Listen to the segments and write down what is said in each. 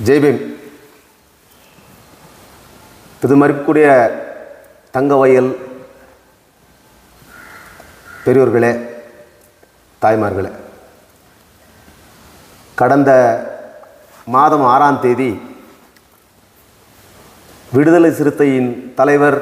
ஜெய்பீம் இது மறுக்கக்கூடிய தங்கவயல் பெரியோர்களே தாய்மார்களே கடந்த மாதம் ஆறாம் தேதி விடுதலை சிறுத்தையின் தலைவர்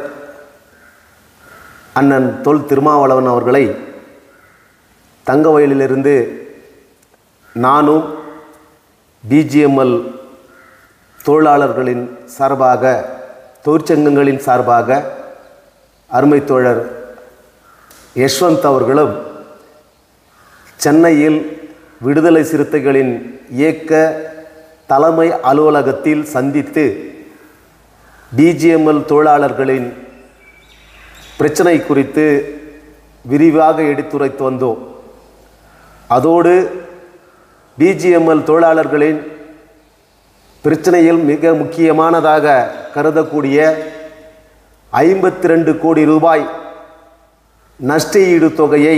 அண்ணன் தொல் திருமாவளவன் அவர்களை தங்கவயலிலிருந்து நானும் பிஜிஎம்எல் தொழிலாளர்களின் சார்பாக தொழிற்சங்கங்களின் சார்பாக அருமை தோழர் யஷ்வந்த் அவர்களும் சென்னையில் விடுதலை சிறுத்தைகளின் இயக்க தலைமை அலுவலகத்தில் சந்தித்து பிஜிஎம்எல் தொழிலாளர்களின் பிரச்சனை குறித்து விரிவாக எடுத்துரைத்து வந்தோம் அதோடு பிஜிஎம்எல் தொழிலாளர்களின் பிரச்சனையில் மிக முக்கியமானதாக கருதக்கூடிய ஐம்பத்தி ரெண்டு கோடி ரூபாய் நஷ்டஈடு தொகையை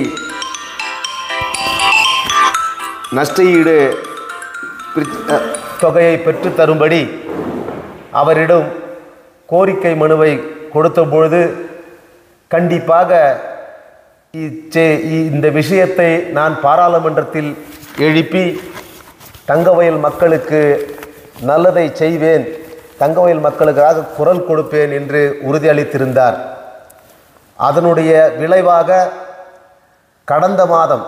நஷ்டஈடு பிரி- அஹ், தொகையை பெற்று தரும்படி அவரிடம் கோரிக்கை மனுவை கொடுத்தபொழுது கண்டிப்பாக இச்சே- இந்த விஷயத்தை நான் பாராளுமன்றத்தில் எழுப்பி தங்கவயல் மக்களுக்கு நல்லதை செய்வேன் தங்கவயல் மக்களுக்காக குரல் கொடுப்பேன் என்று உறுதியளித்திருந்தார் அதனுடைய விளைவாக கடந்த மாதம்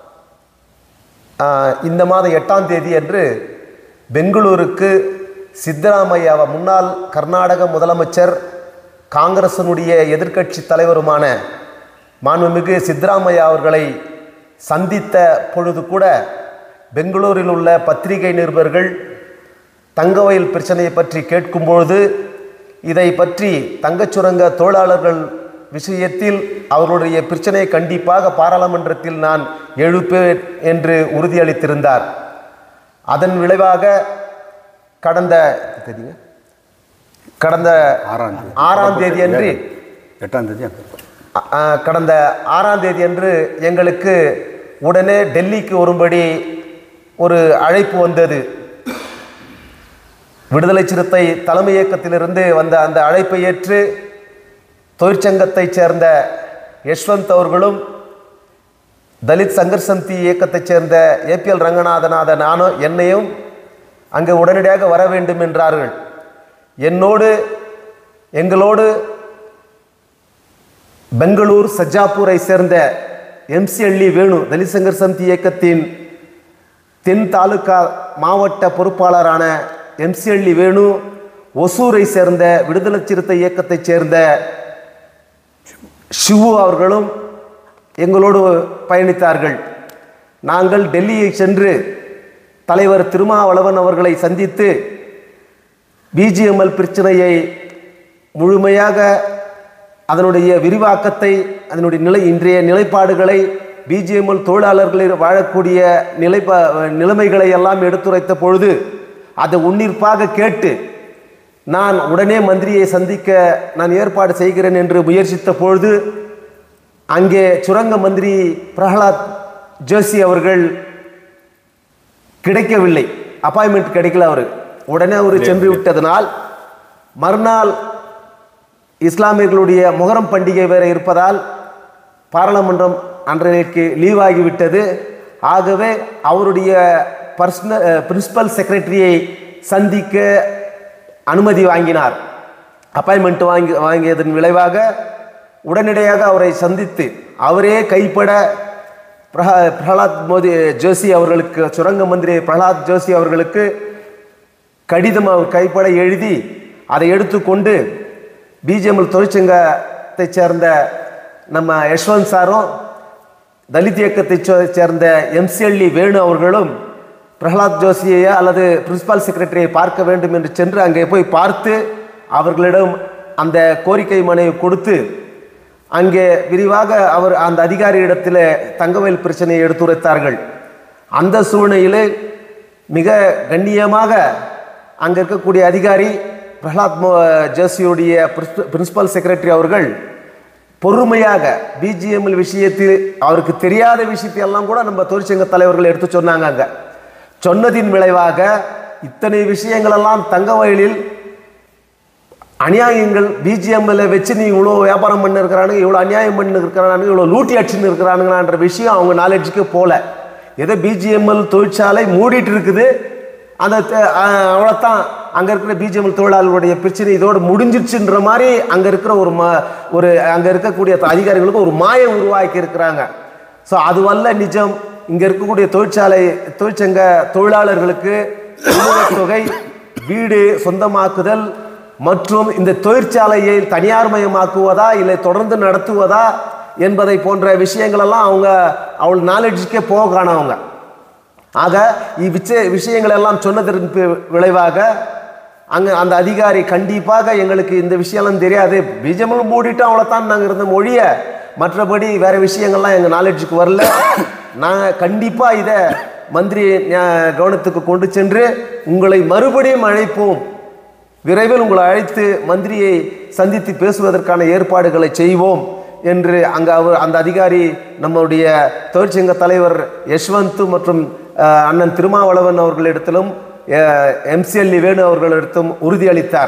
ஆஹ், இந்த மாதம் எட்டாம் தேதி அன்று பெங்களூருக்கு சித்தராமையா முன்னாள் கர்நாடக முதலமைச்சர் காங்கிரசனுடைய எதிர்க்கட்சி தலைவருமான மாண்புமிகு சித்தராமையா அவர்களை சந்தித்த பொழுது கூட பெங்களூரில் உள்ள பத்திரிகை நிருபர்கள் தங்கவயல் பிரச்சனையை பற்றி கேட்கும்பொழுது இதை பற்றி தங்கச் சுரங்க தொழிலாளர்கள் விஷயத்தில் அவர்களுடைய பிரச்சனையை கண்டிப்பாக பாராளுமன்றத்தில் நான் எழுப்பேன் என்று உறுதியளித்திருந்தார் அதன் விளைவாக கடந்த தெரியுங்க கடந்த ஆறாம் தேதி ஆறாம் தேதி அன்று எட்டாம் தேதி அங்கே அ- அ, கடந்த ஆறாம் தேதி அன்று எங்களுக்கு உடனே டெல்லிக்கு வரும்படி ஒரு அழைப்பு வந்தது விடுதலை சிறுத்தை தலைமை இயக்கத்திலிருந்து வந்த அந்த அழைப்பை ஏற்று தொழிற்சங்கத்தைச் சேர்ந்த யஷ்வந்த் அவர்களும் தலித் சங்கர் சந்தி இயக்கத்தைச் சேர்ந்த ஏபிஎல் ரங்கநாதநாதன் நானும் என்னையும் அங்கே உடனடியாக வர வேண்டும் என்றார்கள் என்னோடு எங்களோடு பெங்களூர் சஜ்ஜாப்பூரை சேர்ந்த எம்சிஎல்இ வேணு தலித் சங்கர் சந்தி இயக்கத்தின் தென் தாலுகா மாவட்ட பொறுப்பாளரான எம்சிஎல்இ வேணு ஒசூரை சேர்ந்த விடுதலை சிறுத்தை இயக்கத்தைச் சேர்ந்த சிவு அவர்களும் எங்களோடு பயணித்தார்கள் நாங்கள் டெல்லியை சென்று தலைவர் திருமாவளவன் அவர்களை சந்தித்து பிஜிஎம்எல் பிரச்சனையை முழுமையாக அதனுடைய விரிவாக்கத்தை அதனுடைய நிலை இன்றைய நிலைப்பாடுகளை பிஜிஎம்எல் தொழிலாளர்களில் வாழக்கூடிய நிலைப்பா நிலைமைகளை எல்லாம் எடுத்துரைத்த பொழுது அதை உன்னிப்பாக கேட்டு நான் உடனே மந்திரியை சந்திக்க நான் ஏற்பாடு செய்கிறேன் என்று முயற்சித்த பொழுது அங்கே சுரங்க மந்திரி பிரகலாத் ஜோஷி அவர்கள் கிடைக்கவில்லை அப்பாயின்மெண்ட் கிடைக்கல அவர் உடனே அவர் சென்று விட்டதனால் மறுநாள் இஸ்லாமியர்களுடைய முகரம் பண்டிகை வேற இருப்பதால் பாராளுமன்றம் அன்றைக்கு லீவ் ஆகிவிட்டது ஆகவே அவருடைய பர்சனல் பிரின்சிபல் செக்ரட்டரியை சந்திக்க அனுமதி வாங்கினார் அப்பாயின்மெண்ட் வாங்கி வாங்கியதன் விளைவாக உடனடியாக அவரை சந்தித்து அவரே கைப்பட பிரஹா பிரகலாத் மோதி ஜோஷி அவர்களுக்கு சுரங்க மந்திரி பிரகலாத் ஜோஷி அவர்களுக்கு கடிதம் அவர் கைப்பட எழுதி அதை எடுத்துக்கொண்டு பிஜேஎம்எல் தொழிற்சங்கத்தைச் சேர்ந்த நம்ம யஷ்வந்த் சாரும் தலித் இயக்கத்தைச் சே- சேர்ந்த எம்சிஎல்இ வேணு அவர்களும் பிரகலாத் ஜோஷியை அல்லது பிரின்சிபால் செக்ரட்டரியை பார்க்க வேண்டும் என்று சென்று அங்கே போய் பார்த்து அவர்களிடம் அந்த கோரிக்கை மனுவை கொடுத்து அங்கே விரிவாக அவர் அந்த அதிகாரியிடத்தில் தங்கவேல் பிரச்சனையை எடுத்துரைத்தார்கள் அந்த சூழ்நிலையிலே மிக கண்ணியமாக அங்கே இருக்கக்கூடிய அதிகாரி பிரகலாத் மோ- ஜோஷியுடைய பிரின்சிபல் செக்ரட்டரி அவர்கள் பொறுமையாக பிஜிஎம்எல் விஷயத்தில் அவருக்கு தெரியாத விஷயத்தை எல்லாம் கூட நம்ம தொழிற்சங்க தலைவர்கள் எடுத்து சொன்னாங்க அங்க சொன்னதின் விளைவாக இத்தனை விஷயங்களெல்லாம் தங்க வயலில் அநியாயங்கள் பிஜிஎம்ல வச்சு நீ இவ்வளோ வியாபாரம் பண்ணி இருக்கிறானுங்க இவ்வளோ அநியாயம் பண்ணி இருக்கிறானுங்க இவ்வளோ லூட்டி அடிச்சுன்னு இருக்கிறானுங்களான்ற விஷயம் அவங்க நாலேஜுக்கு போல ஏதோ பிஜிஎம்எல் தொழிற்சாலை மூடிட்டு இருக்குது அந்த த- அஹ் அவ்வளோதான் அங்கே இருக்கிற பிஜிஎம்எல் தொழிலாளர்களுடைய பிரச்சனை இதோடு முடிஞ்சிருச்சுன்ற மாதிரி அங்கே இருக்கிற ஒரு ம ஒரு அங்கே இருக்கக்கூடிய அதிகாரிகளுக்கு ஒரு மாயம் உருவாக்கி இருக்கிறாங்க ஸோ அதுவல்ல நிஜம் இங்கே இருக்கக்கூடிய தொழிற்சாலை தொழிற்சங்க தொழிலாளர்களுக்கு உணவுத் தொகை வீடு சொந்தமாக்குதல் மற்றும் இந்த தொழிற்சாலையை தனியார்மயமாக்குவதா இல்லை தொடர்ந்து நடத்துவதா என்பதை போன்ற விஷயங்களெல்லாம் அவங்க அவள் நாலேஜுக்கே போக காணவங்க ஆக இவ்விச்ச விஷயங்கள் எல்லாம் சொன்னதற்கு பி- விளைவாக அங்கே அந்த அதிகாரி கண்டிப்பாக எங்களுக்கு இந்த விஷயம்லாம் தெரியாது பிஜமல் மூடிட்டு அவ்வளோதான் நாங்கள் இருந்த மொழிய மற்றபடி வேற விஷயங்கள்லாம் எங்கள் நாலேஜுக்கு வரல நாங்கள் கண்டிப்பாக இதை மந்திரி ஞா- கவனத்துக்கு கொண்டு சென்று உங்களை மறுபடியும் அழைப்போம் விரைவில் உங்களை அழைத்து மந்திரியை சந்தித்து பேசுவதற்கான ஏற்பாடுகளை செய்வோம் என்று அங்க அவர் அந்த அதிகாரி நம்முடைய தொழிற்சங்க தலைவர் யஷ்வந்த் மற்றும் அஹ், அண்ணன் திருமாவளவன் அவர்களிடத்திலும் எம்சிஎல்இ வேணு அவர்களிடத்தும் உறுதியளித்தார்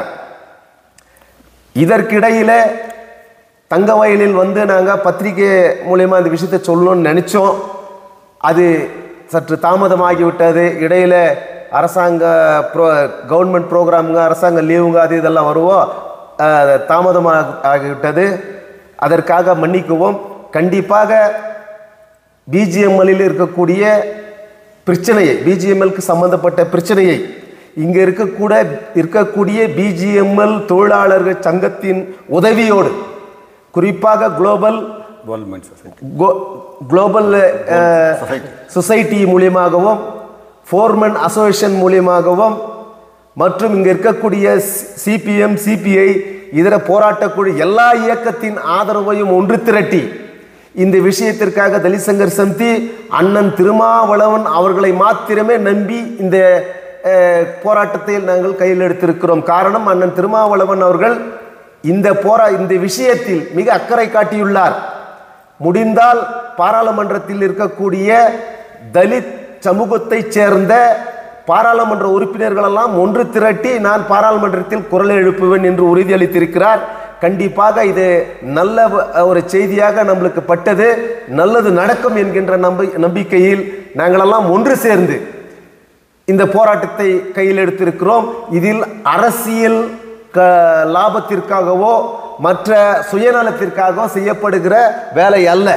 இதற்கிடையில தங்க வயலில் வந்து நாங்கள் பத்திரிகை மூலயமா இந்த விஷயத்தை சொல்லணும்னு நினச்சோம் அது சற்று தாமதமாகிவிட்டது இடையில அரசாங்க ப்ரோ கவர்மெண்ட் ப்ரோக்ராமுங்க அரசாங்க லீவுங்க அது இதெல்லாம் வருவோம் அஹ், தாமதமாக ஆகிவிட்டது அதற்காக மன்னிக்குவோம் கண்டிப்பாக பிஜிஎம்எல்லில் இருக்கக்கூடிய பிரச்சனையை பிஜிஎம்எல்க்கு சம்பந்தப்பட்ட பிரச்சனையை இங்கே இருக்கக்கூட இருக்கக்கூடிய பிஜிஎம்எல் தொழிலாளர்கள் சங்கத்தின் உதவியோடு குறிப்பாக global government society global society society மூலியமாகவும் ஃபோர்மன் அசோசியேஷன் மூலியமாகவும் மற்றும் இங்கே இருக்கக்கூடிய சிபிஎம் சிபிஐ இதர போராட்டக்குழு எல்லா இயக்கத்தின் ஆதரவையும் ஒன்று திரட்டி இந்த விஷயத்திற்காக தலிசங்கர் சந்தி அண்ணன் திருமாவளவன் அவர்களை மாத்திரமே நம்பி இந்த அஹ், போராட்டத்தை நாங்கள் கையில் எடுத்திருக்கிறோம் காரணம் அண்ணன் திருமாவளவன் அவர்கள் இந்த போரா இந்த விஷயத்தில் மிக அக்கறை காட்டியுள்ளார் முடிந்தால் பாராளுமன்றத்தில் இருக்கக்கூடிய தலித் சமூகத்தைச் சேர்ந்த பாராளுமன்ற உறுப்பினர்களெல்லாம் ஒன்று திரட்டி நான் பாராளுமன்றத்தில் குரல் எழுப்புவேன் என்று உறுதியளித்திருக்கிறார் கண்டிப்பாக இது நல்ல வ- ஒரு செய்தியாக நம்மளுக்கு பட்டது நல்லது நடக்கும் என்கின்ற நம்பி நம்பிக்கையில் நாங்களெல்லாம் ஒன்று சேர்ந்து இந்த போராட்டத்தை கையில் எடுத்திருக்கிறோம் இதில் அரசியல் க லாபத்திற்காகவோ மற்ற சுயநலத்திற்காகவோ செய்யப்படுகிற வேலை அல்ல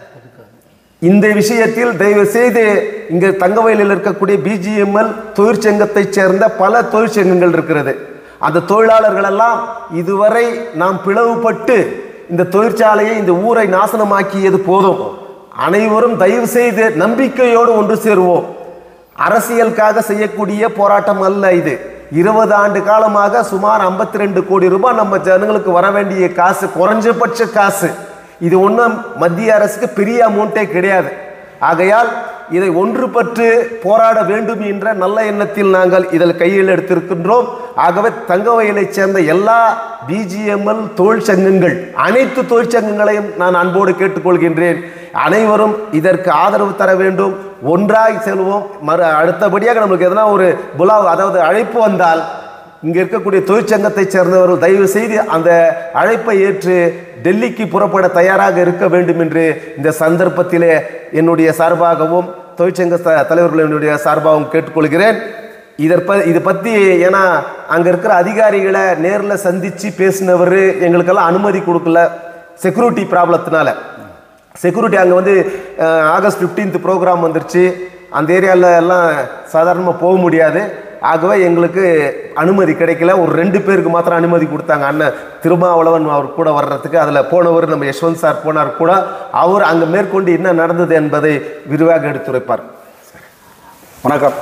இந்த விஷயத்தில் தயவு செய்து இங்க தங்கவயலில் இருக்கக்கூடிய பிஜிஎம்எல் தொழிற்சங்கத்தைச் சேர்ந்த பல தொழிற்சங்கங்கள் இருக்கிறது அந்த தொழிலாளர்கள் எல்லாம் இதுவரை நாம் பிளவுபட்டு இந்த தொழிற்சாலையை இந்த ஊரை நாசனமாக்கியது போதும் அனைவரும் தயவு செய்து நம்பிக்கையோடு ஒன்று சேருவோம் அரசியலுக்காக செய்யக்கூடிய போராட்டம் அல்ல இது இருபது ஆண்டு காலமாக சுமார் 52 ரெண்டு கோடி ரூபாய் நம்ம ஜனங்களுக்கு வர வேண்டிய காசு குறைஞ்சபட்ச காசு இது ஒன்றும் மத்திய அரசுக்கு பெரிய அமௌண்ட்டே கிடையாது ஆகையால் இதை ஒன்றுபட்டு போராட வேண்டும் என்ற நல்ல எண்ணத்தில் நாங்கள் இதில் கையில் எடுத்திருக்கின்றோம் ஆகவே தங்கவயலைச் சேர்ந்த எல்லா பிஜிஎம்எல் தொழிற்சங்கங்கள் அனைத்து தொழிற்சங்கங்களையும் நான் அன்போடு கேட்டுக்கொள்கின்றேன் அனைவரும் இதற்கு ஆதரவு தர வேண்டும் ஒன்றாய் செல்வோம் மறு அடுத்தபடியாக நம்மளுக்கு எதனா ஒரு புலாவ் அதாவது அழைப்பு வந்தால் இங்க இருக்கக்கூடிய தொழிற்சங்கத்தைச் சேர்ந்தவர்கள் தயவு செய்து அந்த அழைப்பை ஏற்று டெல்லிக்கு புறப்பட தயாராக இருக்க வேண்டும் என்று இந்த சந்தர்ப்பத்திலே என்னுடைய சார்பாகவும் தொழிற்சங்க த- தலைவர்களுடைய சார்பாகவும் கேட்டுக்கொள்கிறேன் இதற்ப இது பற்றி ஏன்னா அங்கே இருக்கிற அதிகாரிகளை நேரில் சந்தித்து பேசினவர் எங்களுக்கெல்லாம் அனுமதி கொடுக்கல செக்யூரிட்டி ப்ராப்ளத்தினால செக்யூரிட்டி அங்கே வந்து அஹ், ஆகஸ்ட் 15th ப்ரோக்ராம் வந்துருச்சு அந்த ஏரியாவில் எல்லாம் சாதாரணமாக போக முடியாது ஆகவே எங்களுக்கு அனுமதி கிடைக்கல ஒரு ரெண்டு பேருக்கு மாத்திரம் அனுமதி கொடுத்தாங்க அண்ணன் திருமாவளவன் அவர் கூட வர்றதுக்கு அதில் போனவர் நம்ம யஷ்வந்த் சார் போனார் கூட அவர் அங்கே மேற்கொண்டு என்ன நடந்தது என்பதை விரிவாக எடுத்துரைப்பார் வணக்கம்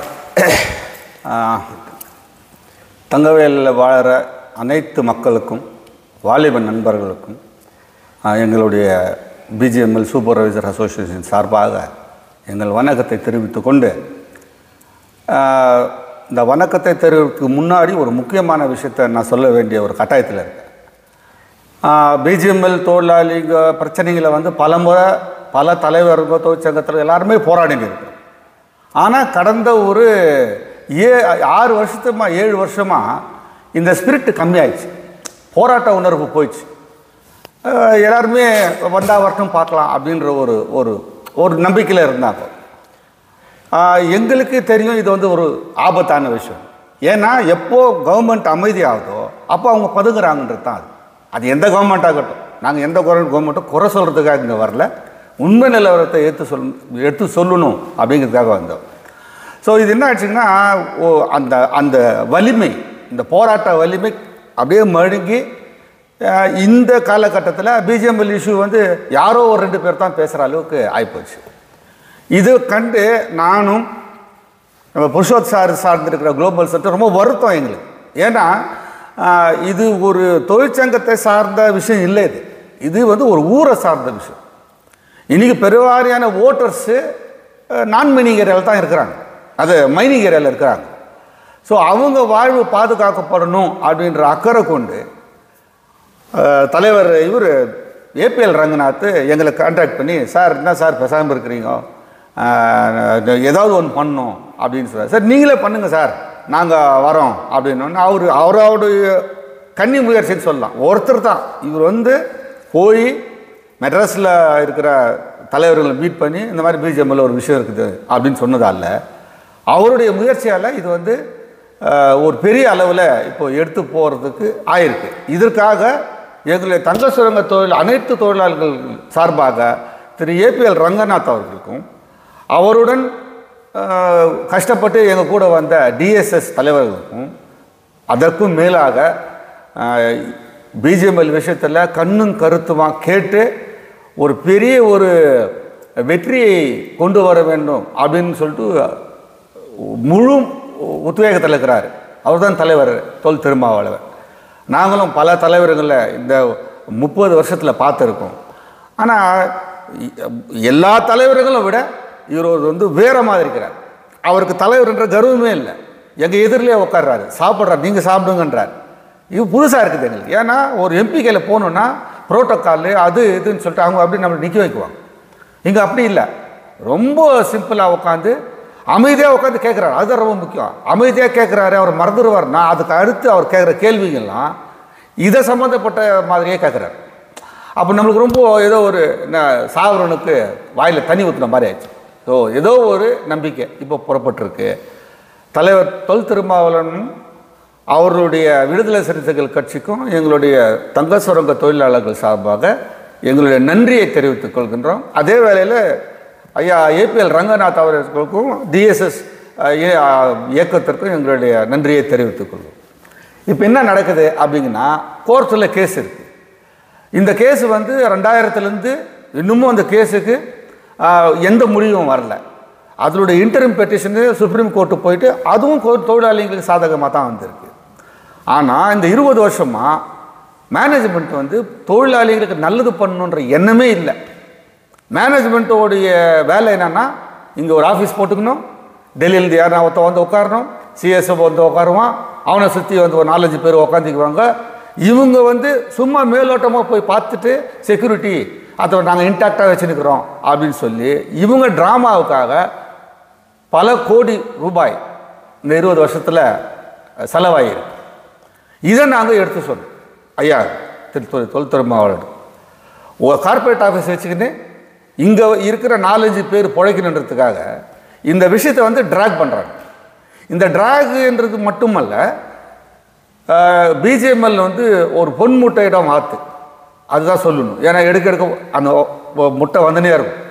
ஆஹ், தங்கவேலில் வாழுற அனைத்து மக்களுக்கும் வாலிப நண்பர்களுக்கும் ஆஹ், எங்களுடைய பிஜிஎம்எல் சூப்பர்வைசர் அசோசியேஷன் சார்பாக எங்கள் வணக்கத்தை தெரிவித்துக் கொண்டு ஆஹ், இந்த வணக்கத்தை தெரிவிக்கு முன்னாடி ஒரு முக்கியமான விஷயத்தை நான் சொல்ல வேண்டிய ஒரு கட்டாயத்தில் இருக்கேன் பிஜிஎம்எல் தொழிலாளிங்க பிரச்சனைகளை வந்து பல முறை பல தலைவர்கள் தொழிற்சங்கத்தில் எல்லாருமே போராடிட்டு இருக்கோம் ஆனால் கடந்த ஒரு ஏ ஆறு வருஷத்துமா ஏழு வருஷமா இந்த ஸ்பிரிட் கம்மியாயிடுச்சு போராட்ட உணர்வு போயிடுச்சு அஹ் எல்லாருமே வந்தா வரட்டும் பார்க்கலாம் அப்படின்ற ஒரு ஒரு ஒரு நம்பிக்கையில் இருந்தாங்க ஆஹ் எங்களுக்கு தெரியும் இது வந்து ஒரு ஆபத்தான விஷயம் ஏன்னா எப்போ கவர்மெண்ட் அமைதியாகுதோ அப்போ அவங்க பதுங்குறாங்கன்றது தான் அது அது எந்த கவர்மெண்ட் ஆகட்டும் நாங்கள் எந்த கவர்மெண்ட்டும் குறை சொல்கிறதுக்காக இங்கே வரல உண்மை நிலவரத்தை எடுத்து சொல் எடுத்து சொல்லணும் அப்படிங்கிறதுக்காக வந்தோம் ஸோ இது என்ன ஆச்சுங்கன்னா ஓ அந்த அந்த வலிமை இந்த போராட்ட வலிமை அப்படியே மழுங்கி அஹ், இந்த காலகட்டத்தில் பிஜிஎம்எல் இஷ்யூ வந்து யாரோ ஒரு ரெண்டு பேர் தான் பேசுகிற அளவுக்கு ஆகிப்போச்சு இது கண்டு நானும் நம்ம புருஷோத் சார் சார்ந்திருக்கிற குளோபல் சென்டர் ரொம்ப வருத்தம் எங்களுக்கு ஏன்னா ஆஹ், இது ஒரு தொழிற்சங்கத்தை சார்ந்த விஷயம் இல்லை இது இது வந்து ஒரு ஊரை சார்ந்த விஷயம் இன்னைக்கு பெருவாரியான ஓட்டர்ஸு நான் மைனிங் ஏரியாவில் தான் இருக்கிறாங்க அது மைனிங் ஏரியாவில் இருக்கிறாங்க ஸோ அவங்க வாழ்வு பாதுகாக்கப்படணும் அப்படின்ற அக்கறை கொண்டு அஹ், தலைவர் இவர் ஏபிஎல் ரங்கநாத் எங்களை கான்டாக்ட் பண்ணி சார் என்ன சார் பேசாமல் இருக்கிறீங்க அஹ், ஏதாவது ஒன்று பண்ணணும் அப்படின்னு சொல்கிறார் சார் நீங்களே பண்ணுங்கள் சார் நாங்கள் வரோம் அப்படின்னு அவர் அவரோடைய கன்னி முயற்சின்னு சொல்லலாம் ஒருத்தர் தான் இவர் வந்து போய் மெட்ராஸில் இருக்கிற தலைவர்களை மீட் பண்ணி இந்த மாதிரி பிஜிஎம்மில் ஒரு விஷயம் இருக்குது அப்படின்னு சொன்னதால அவருடைய முயற்சியால் இது வந்து அஹ், ஒரு பெரிய அளவில் இப்போ எடுத்து போகிறதுக்கு ஆயிருக்கு இதற்காக எங்களுடைய தங்க சுரங்க தொழில் அனைத்து தொழிலாளர்கள் சார்பாக திரு ஏபிஎல் ரங்கநாத் அவர்களுக்கும் அவருடன் அஹ், கஷ்டப்பட்டு எங்கள் கூட வந்த டிஎஸ்எஸ் தலைவர்களுக்கும் அதற்கும் மேலாக பிஜிஎம்எல் விஷயத்தில் கண்ணும் கருத்துமா கேட்டு ஒரு பெரிய ஒரு வெற்றியை கொண்டு வர வேண்டும் அப்படின்னு சொல்லிட்டு முழு உத்வேகத்தில் இருக்கிறார் அவர் தான் தலைவர் தொல் திருமாவளவன் நாங்களும் பல தலைவர்களை இந்த முப்பது வருஷத்தில் பார்த்துருக்கோம் ஆனால் எல்லா தலைவர்களும் விட இவர் வந்து வேற மாதிரி இருக்கிறார் அவருக்கு தலைவர்ன்ற கர்வமே இல்லை எங்கள் எதிரிலே உட்கார்றாரு சாப்பிட்றாரு நீங்கள் சாப்பிடுங்கன்றார் இது புதுசாக இருக்குது எங்களுக்கு ஏன்னா ஒரு எம்பி கையில் போகணுன்னா ப்ரோட்டோக்கால் அது இதுன்னு சொல்லிட்டு அவங்க அப்படி நம்மளை நிற்க வைக்குவாங்க இங்கே அப்படி இல்லை ரொம்ப சிம்பிளாக உட்காந்து அமைதியாக உட்காந்து கேட்குறாரு அதுதான் ரொம்ப முக்கியம் அமைதியாக கேட்குறாரு அவர் மறந்துடுவார்னா அதுக்கு அடுத்து அவர் கேட்குற கேள்விகள்லாம் இதை சம்மந்தப்பட்ட மாதிரியே கேட்குறாரு அப்போ நம்மளுக்கு ரொம்ப ஏதோ ஒரு என்ன சாவரனுக்கு வாயில் தண்ணி ஊற்றுன மாதிரி ஆயிடுச்சு ஸோ ஏதோ ஒரு நம்பிக்கை இப்போ புறப்பட்டிருக்கு தலைவர் தொல் திருமாவளவனும் அவருடைய விடுதலை சிறுத்தைகள் கட்சிக்கும் எங்களுடைய தங்க சுரங்க தொழிலாளர்கள் சார்பாக எங்களுடைய நன்றியை தெரிவித்துக் கொள்கின்றோம் அதே வேளையில் ஐயா ஏபிஎல் ரங்கநாத் அவர்களுக்கும் டிஎஸ்எஸ் இயக்கத்திற்கும் எங்களுடைய நன்றியை தெரிவித்துக் கொள்வோம் இப்போ என்ன நடக்குது அப்படிங்கன்னா கோர்ட்டில் கேஸ் இருக்குது இந்த கேஸ் வந்து ரெண்டாயிரத்துலேருந்து இன்னமும் அந்த கேஸுக்கு ஆஹ், எந்த முடிவும் வரல அதனுடைய இன்டர்ம் பெட்டிஷனு சுப்ரீம் கோர்ட்டு போயிட்டு அதுவும் கோ- தொழிலாளிகளுக்கு சாதகமாக தான் வந்திருக்கு ஆனால் இந்த இருபது வருஷமாக மேனேஜ்மெண்ட் வந்து தொழிலாளிகளுக்கு நல்லது பண்ணணுன்ற எண்ணமே இல்லை மேனேஜ்மெண்ட்டோடைய வேலை என்னன்னா இங்கே ஒரு ஆஃபீஸ் போட்டுக்கணும் டெல்லியிலேருந்து யாரும் ஒருத்த வந்து உட்காரணும் சிஎஸ்எஃப் வந்து உட்காருவான் அவனை சுற்றி வந்து ஒரு நாலஞ்சு பேர் உட்காந்துக்குவாங்க இவங்க வந்து சும்மா மேலோட்டமாக போய் பார்த்துட்டு செக்யூரிட்டி அதை நாங்கள் இன்டாக்டாக வச்சுருக்கிறோம் அப்படின்னு சொல்லி இவங்க ட்ராமாவுக்காக பல கோடி ரூபாய் இந்த இருபது வருஷத்தில் செலவாயிருக்கு இதை நாங்கள் எடுத்து சொன்னோம் ஐயா திரு தொல் தொல் திருமாவளவன் ஒரு கார்ப்பரேட் ஆஃபீஸ் வச்சுக்கின்னு இங்கே இருக்கிற நாலஞ்சு பேர் பிழைக்கணுன்றதுக்காக இந்த விஷயத்தை வந்து ட்ராக் பண்ணுறாங்க இந்த ட்ராக்ன்றது மட்டுமல்ல பிஜிஎம்எல் வந்து ஒரு பொன் முட்டையிடம் ஆற்று அதுதான் சொல்லணும் ஏன்னா எடுக்க எடுக்க அந்த ஒ- முட்டை வந்துனே இருக்கும்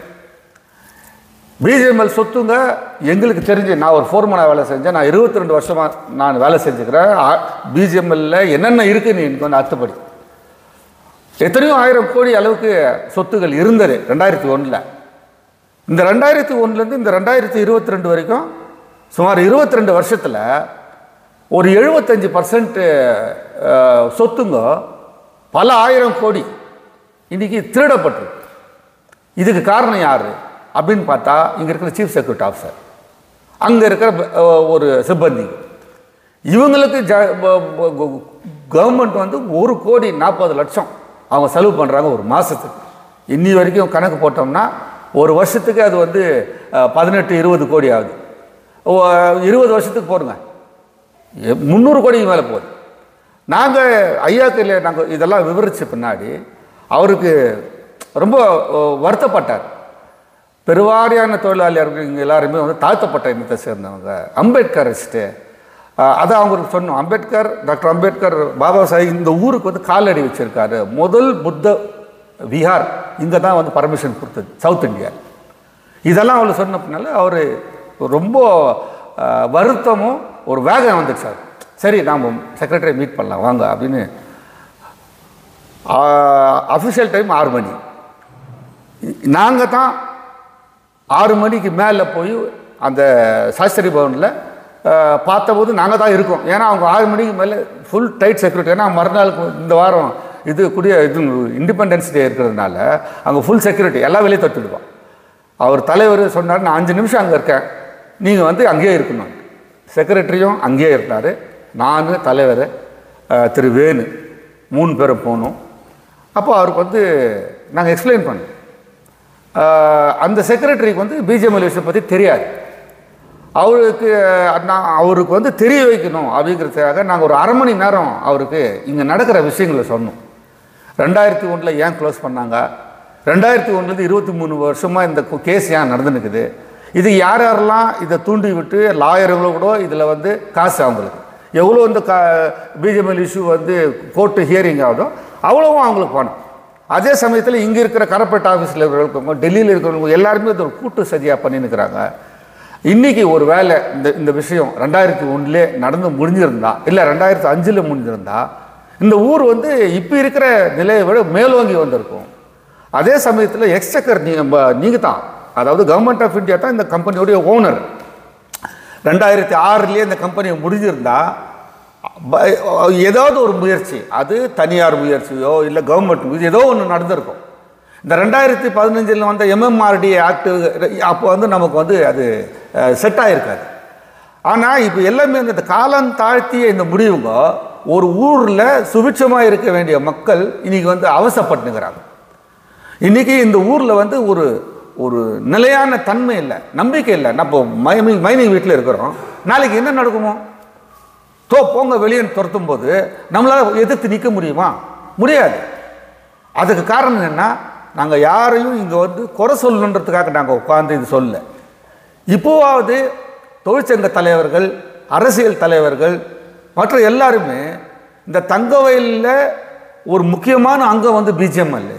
பிஜிஎம்எல் சொத்துங்க எங்களுக்கு தெரிஞ்சு நான் ஒரு ஃபோர்மனாக வேலை செஞ்சேன் நான் இருபத்தி ரெண்டு வருஷமாக நான் வேலை செஞ்சுக்கிறேன் பிஜிஎம்எல்ல என்னென்ன இருக்குன்னு எனக்கு வந்து அத்துப்படி எத்தனையோ ஆயிரம் கோடி அளவுக்கு சொத்துகள் இருந்தது ரெண்டாயிரத்தி ஒன்றில் இந்த ரெண்டாயிரத்தி ஒன்றுலேருந்து இந்த ரெண்டாயிரத்தி இருபத்தி ரெண்டு வரைக்கும் சுமார் இருபத்தி ரெண்டு வருஷத்தில் ஒரு எழுபத்தஞ்சு பர்சன்ட் சொத்துங்க பல ஆயிரம் கோடி இன்னைக்கு திருடப்பட்டிருக்கு இதுக்கு காரணம் யார் அப்படின்னு பார்த்தா இங்கே இருக்கிற சீஃப் செக்யூரிட்டி ஆஃபீஸர் அங்கே இருக்கிற அஹ், ஒரு சிப்பந்தி இவங்களுக்கு ஜ கவர்மெண்ட் வந்து ஒரு கோடி நாற்பது லட்சம் அவங்க செலவு பண்ணுறாங்க ஒரு மாதத்துக்கு இன்னி வரைக்கும் கணக்கு போட்டோம்னா ஒரு வருஷத்துக்கு அது வந்து அஹ், பதினெட்டு இருபது கோடி ஆகுது இருபது வருஷத்துக்கு போடுங்க எ- முந்நூறு கோடிக்கு மேலே போகுது நாங்கள் ஐயாக்கில் நாங்கள் இதெல்லாம் விவரித்த பின்னாடி அவருக்கு ரொம்ப அஹ், வருத்தப்பட்டார் பெருவாரியான தொழிலாளிகள் இங்கே எல்லாருமே வந்து தாழ்த்தப்பட்ட இனத்தை சேர்ந்தவங்க அம்பேத்கரிஸ்ட்டு அதை அவங்களுக்கு சொன்னோம் அம்பேத்கர் டாக்டர் அம்பேத்கர் பாபா சாஹிப் இந்த ஊருக்கு வந்து காலடி வச்சிருக்காரு முதல் புத்த விஹார் இங்கே தான் வந்து பர்மிஷன் கொடுத்தது சவுத் இந்தியா இதெல்லாம் அவர் சொன்ன பின்னால அவர் ரொம்ப அஹ், வருத்தமும் ஒரு வேகம் வந்துச்சு சார் சரி நாம் செக்ரட்டரி மீட் பண்ணலாம் வாங்க அப்படின்னு அஃபிஷியல் டைம் ஆறு மணி நாங்கள் தான் ஆறு மணிக்கு மேலே போய் அந்த சாஸ்திரி பவனில் பார்த்தபோது நாங்கள் தான் இருக்கோம் ஏன்னா அவங்க ஆறு மணிக்கு மேலே ஃபுல் டைட் செக்யூரிட்டி ஏன்னா மறுநாள் இந்த வாரம் இது கூடிய இது இண்டிபெண்டன்ஸ் டே இருக்கிறதுனால அங்கே ஃபுல் செக்யூரிட்டி எல்லாம் வெளியே தொட்டுடுவோம் அவர் தலைவர் சொன்னார் நான் அஞ்சு நிமிஷம் அங்கே இருக்கேன் நீங்கள் வந்து அங்கேயே இருக்கணும் செக்ரட்டரியும் அங்கேயே இருந்தார் நான் தலைவர் அஹ், திரு வேணு மூணு பேரும் போனோம் அப்போ அவருக்கு வந்து நாங்கள் எக்ஸ்பிளைன் பண்ணோம் ஆஹ் அந்த செக்ரட்டரிக்கு வந்து பிஜிஎம்எல் விஷயம் பற்றி தெரியாது அவருக்கு நான் அவருக்கு வந்து தெரிய வைக்கணும் அப்படிங்கிறதுக்காக நாங்கள் ஒரு அரை மணி நேரம் அவருக்கு இங்கே நடக்கிற விஷயங்களை சொன்னோம் ரெண்டாயிரத்தி ஒன்றில் ஏன் க்ளோஸ் பண்ணாங்க ரெண்டாயிரத்தி ஒன்றுலேருந்து இருபத்தி மூணு வருஷமாக இந்த கேஸ் ஏன் நடந்துனுக்குது இது யார் யாரெல்லாம் இதை தூண்டி விட்டு லாயர்களும் கூட இதில் வந்து காசு அவங்களுக்கு எவ்வளோ இந்த கா பிஜிஎம்எல் இஷ்யூ வந்து கோர்ட்டு ஹியரிங் ஆகுதோ அவ்வளோவும் அவங்களுக்கு பணம் அதே சமயத்தில் இங்கே இருக்கிற கரப்பேட் ஆஃபீஸில் இருக்கிறவங்க டெல்லியில் இருக்கிறவங்க எல்லாருமே இது ஒரு கூட்டு சதியாக பண்ணினுக்கிறாங்க இன்றைக்கி ஒரு வேலை இந்த இந்த விஷயம் ரெண்டாயிரத்தி ஒன்றுலே நடந்து முடிஞ்சிருந்தா இல்லை ரெண்டாயிரத்தி அஞ்சில் முடிஞ்சிருந்தா இந்த ஊர் வந்து இப்போ இருக்கிற நிலையை விட மேலோங்கி வந்திருக்கும் அதே சமயத்தில் எக்ஸ்டக்கர் நீங்கள் நீங்கள் தான் அதாவது கவர்மெண்ட் ஆஃப் இந்தியா தான் இந்த கம்பெனியோடைய ஓனர் ரெண்டாயிரத்தி ஆறுலேயே இந்த கம்பெனி முடிஞ்சிருந்தா ப- ஏதாவது ஒரு முயற்சி அது தனியார் முயற்சியோ இல்லை கவர்மெண்ட் முயற்சி ஏதோ ஒன்று நடந்திருக்கும் இந்த ரெண்டாயிரத்தி பதினஞ்சில் வந்த எம்எம்ஆர்டி ஆக்ட் அப்போ வந்து நமக்கு வந்து அது செட் ஆகிருக்காது ஆனால் இப்போ எல்லாமே இந்த காலம் தாழ்த்திய இந்த முடிவுங்க ஒரு ஊரில் சுபிட்சமாக இருக்க வேண்டிய மக்கள் இன்னைக்கு வந்து அவசப்பட்டுங்கிறாங்க இன்னைக்கு இந்த ஊரில் வந்து ஒரு ஒரு நிலையான தன்மை இல்லை நம்பிக்கை இல்லை நம்ம மைனிங் மைனிங் வீட்டில் இருக்கிறோம் நாளைக்கு என்ன நடக்குமோ தோ போங்க வெளியே துரத்தும் போது நம்மளால் எதிர்த்து நிற்க முடியுமா முடியாது அதுக்கு காரணம் என்ன நாங்கள் யாரையும் இங்கே வந்து குறை சொல்லணுன்றதுக்காக நாங்கள் உட்கார்ந்து இது சொல்ல இப்போவாவது தொழிற்சங்க தலைவர்கள் அரசியல் தலைவர்கள் மற்ற எல்லாருமே இந்த தங்க வயலில் ஒரு முக்கியமான அங்கம் வந்து பிஜிஎம்எல்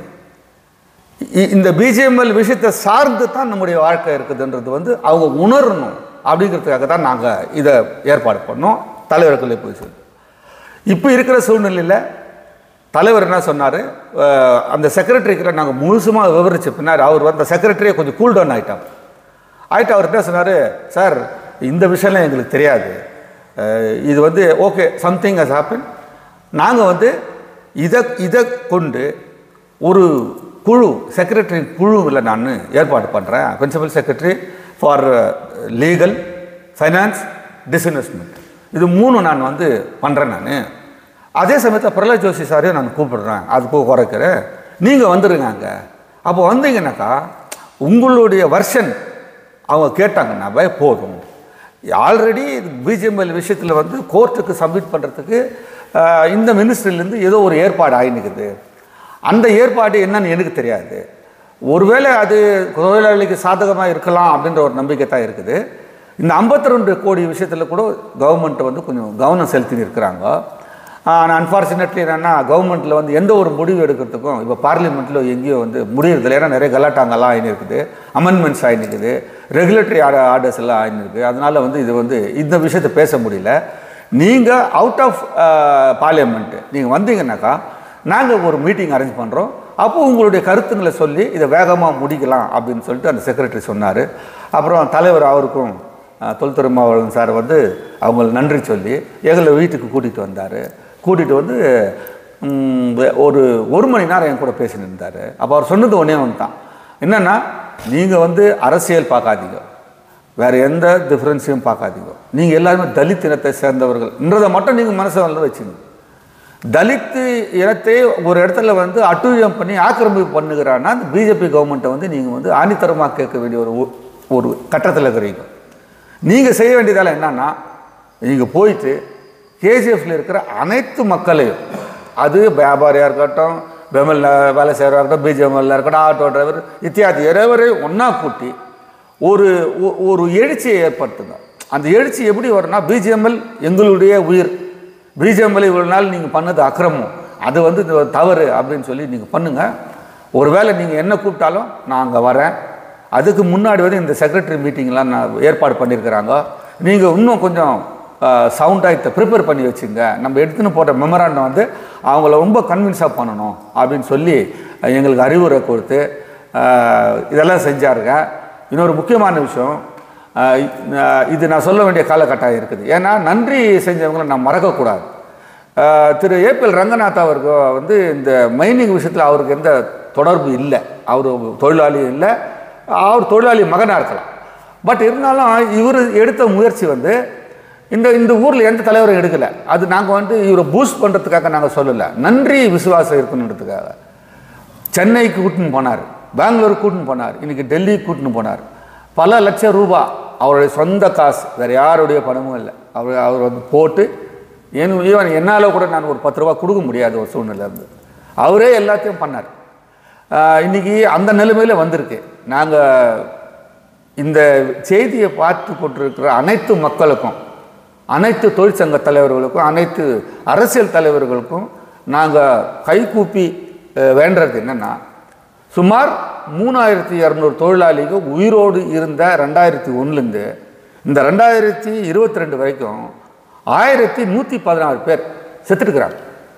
இந்த பிஜிஎம்எல் விஷயத்தை சார்ந்து தான் நம்முடைய வாழ்க்கை இருக்குதுன்றது வந்து அவங்க உணரணும் அப்படிங்கிறதுக்காக தான் நாங்கள் இதை ஏற்பாடு பண்ணோம் தலைவர்களை போய் சொல்லி இப்போ இருக்கிற சூழ்நிலையில் தலைவர் என்ன சொன்னார் அந்த செக்ரட்டரிக்கு நாங்கள் முழுசுமாக விவரிச்ச பின்னாடி அவர் வந்து செக்ரட்டரியை கொஞ்சம் கூல் டவுன் ஆகிட்டாங்க ஆகிட்டு அவர் என்ன சொன்னார் சார் இந்த விஷயம்லாம் எங்களுக்கு தெரியாது அஹ், இது வந்து ஓகே சம்திங் ஹஸ் ஹேப்பன் நாங்கள் வந்து இதை இதை கொண்டு ஒரு குழு செக்ரட்டரி குழுவில் நான் ஏற்பாடு பண்ணுறேன் principal secretary for legal finance disinvestment இது மூணு நான் வந்து பண்ணுறேன் நான் அதே சமயத்தில் பிரகலாத் ஜோஷி சாரையும் நான் கூப்பிடுறேன் அது போ குறைக்கிறேன் நீங்கள் வந்துடுங்க அங்கே அப்போ வந்தீங்கன்னாக்கா உங்களுடைய வர்ஷன் அவங்க கேட்டாங்கன்னாவே போதும் ஆல்ரெடி பிஜிஎம்எல் விஷயத்தில் வந்து கோர்ட்டுக்கு சப்மிட் பண்ணுறதுக்கு இந்த மினிஸ்ட்ரிலேருந்து ஏதோ ஒரு ஏற்பாடு ஆயினுக்குது அந்த ஏற்பாடு என்னன்னு எனக்கு தெரியாது ஒருவேளை அது தொழிலாளிக்கு சாதகமாக இருக்கலாம் அப்படின்ற ஒரு நம்பிக்கை தான் இருக்குது இந்த 52 ரெண்டு கோடி விஷயத்தில் கூட கவர்மெண்ட் வந்து கொஞ்சம் கவனம் செலுத்தி இருக்கிறாங்க ஆனால் அன்ஃபார்ச்சுனேட்லி என்னென்னா கவர்மெண்ட்டில் வந்து எந்த ஒரு முடிவு எடுக்கிறதுக்கும் இப்போ பார்லிமெண்ட்டில் எங்கேயோ வந்து முடியறதில்ல ஏன்னா நிறைய கலாட்டாங்கெல்லாம் ஆயின்னு இருக்குது அமெண்ட்மெண்ட்ஸ் ஆயின்னு இருக்குது ரெகுலேட்டரி ஆர்டர்ஸ் எல்லாம் ஆயின்னு இருக்குது அதனால் வந்து இது வந்து இந்த விஷயத்தை பேச முடியல நீங்கள் அவுட் ஆஃப் பார்லிமெண்ட்டு நீங்கள் வந்தீங்கன்னாக்கா நாங்கள் ஒரு மீட்டிங் அரேஞ்ச் பண்ணுறோம் அப்போ உங்களுடைய கருத்துங்களை சொல்லி இதை வேகமாக முடிக்கலாம் அப்படின்னு சொல்லிட்டு அந்த செக்ரட்டரி சொன்னார் அப்புறம் தலைவர் அவருக்கும் அஹ், தொல்துறை மாவட்டம் சார் வந்து அவங்களுக்கு நன்றி சொல்லி எங்களை வீட்டுக்கு கூட்டிகிட்டு வந்தார் கூட்டிகிட்டு வந்து ம், ஒரு ஒரு மணி நேரம் என் கூட பேசின்னு இருந்தார் அப்போ அவர் சொன்னது ஒன்றே ஒன்று தான் என்னென்னா நீங்கள் வந்து அரசியல் பார்க்காதீங்க வேறு எந்த டிஃப்ரென்ஸையும் பார்க்காதீங்க நீங்கள் எல்லாருமே தலித் இனத்தை சேர்ந்தவர்கள்ன்றதை மட்டும் நீங்கள் மனசில் வச்சுங்க தலித்து இனத்தை ஒரு இடத்துல வந்து அட்டூழியம் பண்ணி ஆக்கிரமிப்பு பண்ணுகிறான்னா அந்த பிஜேபி கவர்மெண்ட்டை வந்து நீங்கள் வந்து ஆணித்தரமாக கேட்க வேண்டிய ஒரு ஒ- ஒரு கட்டத்தில் இருக்கிறீங்க நீங்கள் செய்ய வேண்டியதெல்லாம் என்னன்னா நீங்கள் போயிட்டு கேஜிஎஃப்ல இருக்கிற அனைத்து மக்களையும் அது வியாபாரியாக இருக்கட்டும் பெமல் வேலை செய்கிறவராக இருக்கட்டும் பிஜிஎம்எல்ல இருக்கட்டும் ஆட்டோ டிரைவர் இத்தியாதி இறைவரையும் ஒன்றா கூட்டி ஒரு ஒ- ஒரு எழுச்சியை ஏற்படுத்துங்க அந்த எழுச்சி எப்படி வரும்னா பிஜிஎம்எல் எங்களுடைய உயிர் பிஜிஎம்எல் இவ்வளோ நாள் நீங்கள் பண்ணது அக்கிரமம் அது வந்து இது தவறு அப்படின்னு சொல்லி நீங்கள் பண்ணுங்கள் ஒருவேளை நீங்கள் என்ன கூப்பிட்டாலும் நான் அங்கே வரேன் அதுக்கு முன்னாடி வந்து இந்த செக்ரட்டரி மீட்டிங்லாம் நான் ஏற்பாடு பண்ணியிருக்கிறாங்க நீங்கள் இன்னும் கொஞ்சம் சவுண்டாக இதை ப்ரிப்பேர் பண்ணி வச்சுங்க நம்ம எடுத்துன்னு போட்ட மெமராண்டம் வந்து அவங்கள ரொம்ப கன்வின்ஸாக பண்ணணும் அப்படின்னு சொல்லி அஹ், எங்களுக்கு அறிவுரை கொடுத்து அஹ், இதெல்லாம் செஞ்சாருங்க இன்னொரு முக்கியமான விஷயம் அஹ், அஹ், இது நான் சொல்ல வேண்டிய காலகட்டாயம் இருக்குது ஏன்னா நன்றி செஞ்சவங்களை நான் மறக்கக்கூடாது அஹ், திரு ஏபிஎல் ரங்கநாத் அவருக்கு வந்து இந்த மைனிங் விஷயத்தில் அவருக்கு எந்த தொடர்பு இல்லை அவர் தொழிலாளி இல்லை அவர் தொழிலாளி மகனாக இருக்கலாம் பட் இருந்தாலும் இவர் எடுத்த முயற்சி வந்து இந்த இந்த ஊரில் எந்த தலைவரும் எடுக்கலை அது நாங்கள் வந்து இவரை பூஸ்ட் பண்ணுறதுக்காக நாங்கள் சொல்லலை நன்றி விசுவாசம் இருக்கணுன்றதுக்காக சென்னைக்கு கூட்டின்னு போனார் பெங்களூருக்கு கூட்டின்னு போனார் இன்னைக்கு டெல்லிக்கு கூட்டின்னு போனார் பல லட்சம் ரூபாய் அவருடைய சொந்த காசு வேறு யாருடைய பணமும் இல்லை அவர் அவர் வந்து போட்டு என் ஈவன் என்னால் கூட நான் ஒரு பத்து ரூபா கொடுக்க முடியாத ஒரு சூழ்நிலை இருந்து அவரே எல்லாத்தையும் பண்ணார் ஆஹ் இன்னைக்கு அந்த நிலைமையில வந்திருக்கு நாங்கள் இந்த செய்தியை பார்த்து கொண்டிருக்கிற அனைத்து மக்களுக்கும் அனைத்து தொழிற்சங்க தலைவர்களுக்கும் அனைத்து அரசியல் தலைவர்களுக்கும் நாங்கள் கைகூப்பி அஹ், வேண்டுறது என்னன்னா சுமார் மூணாயிரத்தி இரநூறு தொழிலாளிகள் உயிரோடு இருந்த ரெண்டாயிரத்தி ஒன்றுலேருந்து இந்த ரெண்டாயிரத்தி இருபத்தி ரெண்டு வரைக்கும் ஆயிரத்தி நூற்றி பதினாறு பேர் செத்துட்டுக்கிறாங்க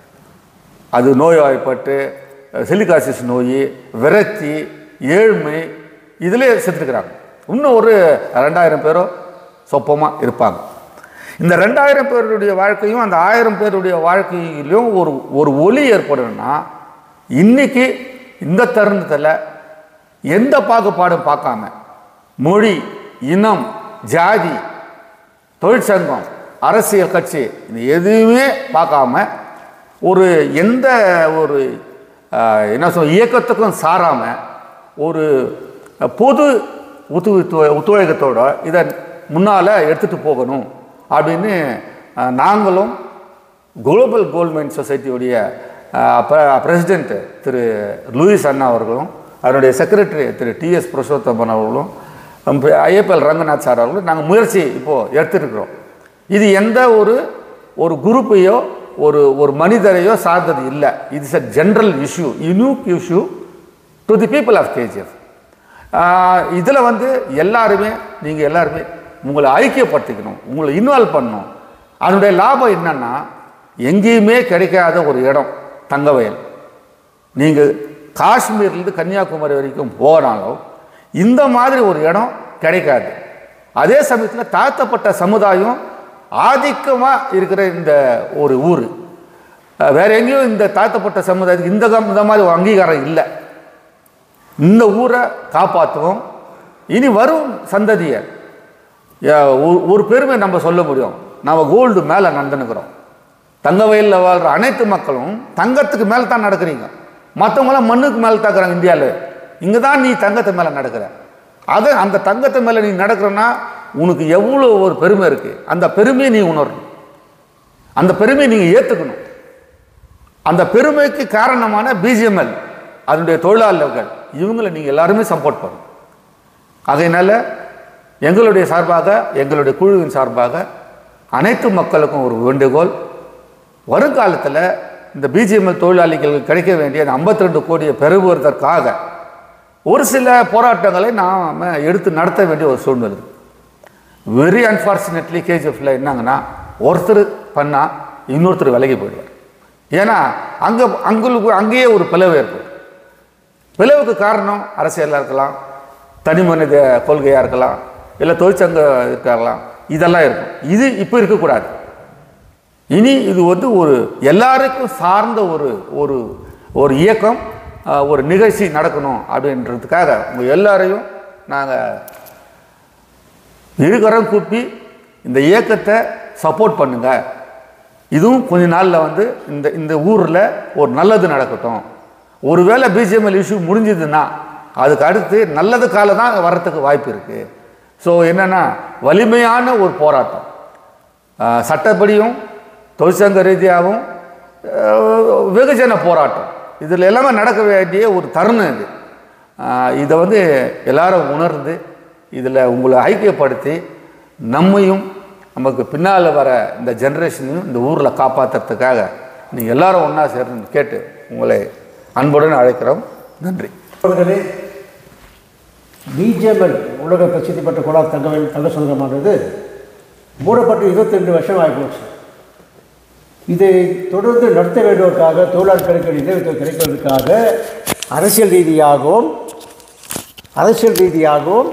அது நோய்வாய்ப்பட்டு சிலிகாசிஸ் நோய் விரக்தி ஏழ்மை இதிலே செத்துருக்கிறாங்க இன்னும் ஒரு ரெண்டாயிரம் பேரோ சொப்பமாக இருப்பாங்க இந்த ரெண்டாயிரம் பேருடைய வாழ்க்கையும் அந்த ஆயிரம் பேருடைய வாழ்க்கையிலும் ஒரு ஒரு ஒளி ஏற்படணும்னா இன்னைக்கு இந்த தருணத்தில் எந்த பாகுபாடும் பார்க்காம மொழி இனம் ஜாதி தொழிற்சங்கம் அரசியல் கட்சி இது எதுவுமே பார்க்காம ஒரு எந்த ஒரு ஆஹ், என்ன சொல் இயக்கத்துக்கும் சாராமல் ஒரு பொது ஒத்துழைப்பு ஒத்துழைக்கத்தோட இதை முன்னால் எடுத்துகிட்டு போகணும் அப்படின்னு ஆஹ், நாங்களும் குளோபல் கோல்ட்மேன் சொசைட்டியுடைய பிரசிடென்ட் திரு லூயிஸ் அண்ணா அவர்களும் அதனுடைய செக்ரட்டரி திரு டிஎஸ் புருஷோத்தமன் அவர்களும் ஐஎப்எல் ரங்கநாத் சார் அவர்களும் நாங்கள் முயற்சி இப்போது எடுத்துருக்கிறோம் இது எந்த ஒரு ஒரு குரூப்பையோ ஒரு ஒரு மனிதரையோ சார்ந்தது இல்லை இது is a general issue unique issue to the people of KGF இதில் வந்து எல்லாருமே நீங்கள் எல்லாருமே உங்களை ஐக்கியப்படுத்திக்கணும் உங்களை இன்வால்வ் பண்ணணும் அதனுடைய லாபம் என்னன்னா எங்கேயுமே கிடைக்காத ஒரு இடம் தங்கவயல் நீங்கள் காஷ்மீர்லேருந்து கன்னியாகுமரி வரைக்கும் போனாலும் இந்த மாதிரி ஒரு இடம் கிடைக்காது அதே சமயத்தில் தாழ்த்தப்பட்ட சமுதாயம் ஆதிக்கமாக இருக்கிற இந்த ஒரு ஊர் அஹ் வேற எங்கேயும் இந்த தாழ்த்தப்பட்ட சமுதாயத்துக்கு இந்த கம்- இந்த மாதிரி ஒரு அங்கீகாரம் இல்லை இந்த ஊரை காப்பாற்றுவோம் இனி வரும் சந்ததியை யா- ஒரு- ஒரு பெருமை நம்ம சொல்ல முடியும் நம்ம கோல்டு மேலே நடந்துனுக்கிறோம் தங்க வயலில் வாழ்கிற அனைத்து மக்களும் தங்கத்துக்கு மேலே தான் நடக்கிறீங்க மற்றவங்களாம் மண்ணுக்கு மேலே தாக்குறாங்க இந்தியாவில் இங்கே தான் நீ தங்கத்து மேலே நடக்கிற அது அந்த தங்கத்து மேலே நீ நடக்கிறன்னா உனக்கு எவ்வளோ ஒரு பெருமை இருக்குது அந்த பெருமையை நீ உணரணும் அந்த பெருமையை நீங்கள் ஏற்றுக்கணும் அந்த பெருமைக்கு காரணமான பிஜிஎம்எல் அதனுடைய தொழிலாளர்கள் இவங்களை நீங்கள் எல்லாருமே சப்போர்ட் பண்ணணும் ஆகையினால எங்களுடைய சார்பாக எங்களுடைய குழுவின் சார்பாக அனைத்து மக்களுக்கும் ஒரு வேண்டுகோள் வருங்காலத்தில் இந்த பிஜிஎம்எல் தொழிலாளிகளுக்கு கிடைக்க வேண்டிய அந்த 52 கோடியை பெறுவதற்காக ஒரு சில போராட்டங்களை நாம் எடுத்து நடத்த வேண்டிய ஒரு சூழ்நிலை வெரி அன்ஃபார்ச்சுனேட்லி கேஜிஎஃப்ல என்னங்கன்னா ஒருத்தர் பண்ணால் இன்னொருத்தர் விலகி போயிடுவார் ஏன்னா அங்கே அங்களுக்கு அங்கேயே ஒரு பிளவு ஏற்படும் பிளவுக்கு காரணம் அரசியலாக இருக்கலாம் தனி மனித கொள்கையாக இருக்கலாம் இல்லை தொழிற்சங்க இருக்கலாம் இதெல்லாம் இருக்கும் இது இப்போ இருக்கக்கூடாது இனி இது வந்து ஒரு எல்லாருக்கும் சார்ந்த ஒரு ஒரு ஒரு இயக்கம் அஹ், ஒரு நிகழ்ச்சி நடக்கணும் அப்படின்றதுக்காக உங்கள் எல்லாரையும் நாங்கள் இருகரம் கூப்பி இந்த இயக்கத்தை சப்போர்ட் பண்ணுங்க இதுவும் கொஞ்ச நாளில் வந்து இந்த இந்த ஊரில் ஒரு நல்லது நடக்கட்டும் ஒருவேளை பிஜிஎம்எல் இஷ்யூ முடிஞ்சதுன்னா அதுக்கு அடுத்து நல்லது காலம் தான் வர்றதுக்கு வாய்ப்பு இருக்குது ஸோ என்னென்னா வலிமையான ஒரு போராட்டம் ஆஹ் சட்டப்படியும் தொழிற்சங்க ரீதியாகவும் ஆஹ் வெகுஜன போராட்டம் இதில் எல்லாமே நடக்க வேண்டிய ஒரு தருணம் இது ஆஹ் இதை வந்து எல்லாரும் உணர்ந்து இதில் உங்களை ஐக்கியப்படுத்தி நம்மையும் நமக்கு பின்னால் வர இந்த ஜென்ரேஷனையும் இந்த ஊரில் காப்பாற்றுறதுக்காக நீங்கள் எல்லாரும் ஒன்றா சேரணும்னு கேட்டு உங்களை அன்புடன் அழைக்கிறோம் நன்றி அவர்களே பிஜேஎம்எல் உலக பிரசித்தி பெற்ற குழா தகவல் தங்க சங்கமானது மூடப்பட்டு இருபத்தி ரெண்டு வருஷம் ஆகிப்போச்சு இதை தொடர்ந்து நடத்த வேண்டுவதற்காக தொழிலாளர்களுக்கு நிதியுதவி கிடைப்பதற்காக அரசியல் ரீதியாகவும் அரசியல் ரீதியாகவும்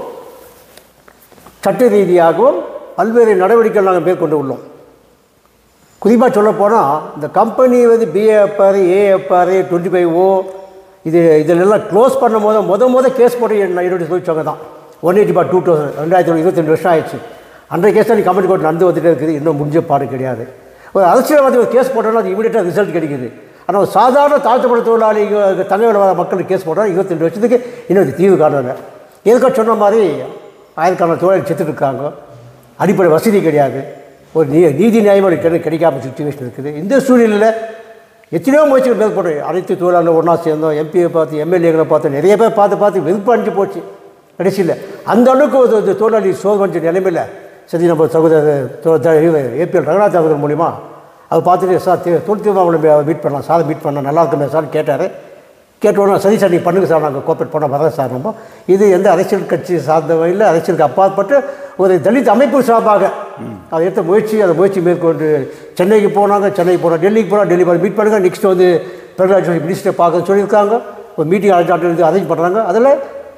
சட்ட ரீதியாகவும் பல்வேறு நடவடிக்கைகள் நாங்கள் மேற்கொண்டு உள்ளோம் குறிப்பாக சொல்லப்போனால் இந்த கம்பெனி வந்து பிஏஎஃப்ஆர் ஏஎஃப்ஆர் டுவெண்ட்டி ஃபைவ் ஓ இது இதிலெல்லாம் க்ளோஸ் பண்ணும் போது முத முத கேஸ் போட்டு என்ன என்னுடைய தொழிற்சங்கம் தான் one eighty four two thousand ரெண்டாயிரத்தி இருபத்தி ரெண்டு வருஷம் ஆயிடுச்சு அன்றைய கேஸ் தான் கம்பெனி கோர்ட் நடந்து வந்துட்டே இருக்குது இன்னும் முடிஞ்ச பாடு கிடையாது ஒரு அரசியல்வாதி ஒரு கேஸ் போட்டோன்னா அது இமீடியட்டாக ரிசல்ட் கிடைக்குது ஆனால் ஒரு சாதாரண தாழ்த்தப்பட்ட தொழிலாளி தங்கவேல வர மக்களுக்கு கேஸ் போட்டால் இருபத்தி ரெண்டு வருஷத்துக்கு இன்னும் அது தீர்வு காணல எதுக்காக சொன்ன மாதிரி ஆயிரக்கணக்கான தொழிலாளி செத்துட்டு இருக்காங்க அடிப்படை வசதி கிடையாது ஒரு நீ நீதி நியாயமாக கிடை கிடைக்காம சுச்சுவேஷன் இருக்குது இந்த சூழ்நிலையில் எத்தனையோ முயற்சிகள் மேற்கொண்டு அனைத்து தொழிலாளர்கள் ஒன்றா சேர்ந்தோம் எம்பியை பார்த்து எம்எல்ஏகளை பார்த்து நிறைய பேர் பார்த்து பார்த்து வெறுப்பு அணிஞ்சு போச்சு கடைசியில் அந்த அளவுக்கு ஒரு ஒரு தொழிலாளி சோதனை நிலைமையில் சரி நம்ம சகோதரர் ஏபிஎல் ரங்கநாத் அவர்கள் மூலிமா அதை பார்த்துட்டு சார் தொழில் திருமாவளை மீட் பண்ணலாம் சார் மீட் பண்ணலாம் நல்லா இருக்குமே சார் கேட்டார் கேட்டோன்னா சரி சார் நீங்கள் பண்ணுங்க சார் நாங்கள் கோஆப்ரேட் பண்ண வரேன் சார் நம்ம இது எந்த அரசியல் கட்சி சார்ந்தவ இல்லை அரசியலுக்கு அப்பாற்பட்டு ஒரு தலித் அமைப்பு சார்பாக அதை எடுத்த முயற்சி அந்த முயற்சி மேற்கொண்டு சென்னைக்கு போனாங்க சென்னைக்கு போனோம் டெல்லிக்கு போனால் டெல்லி போய் மீட் பண்ணுங்க நெக்ஸ்ட் வந்து பிரகலாத் மினிஸ்டரை பார்க்க சொல்லியிருக்காங்க ஒரு மீட்டிங் அரேஞ்ச் அரேஞ்ச் பண்ணுறாங்க அதில்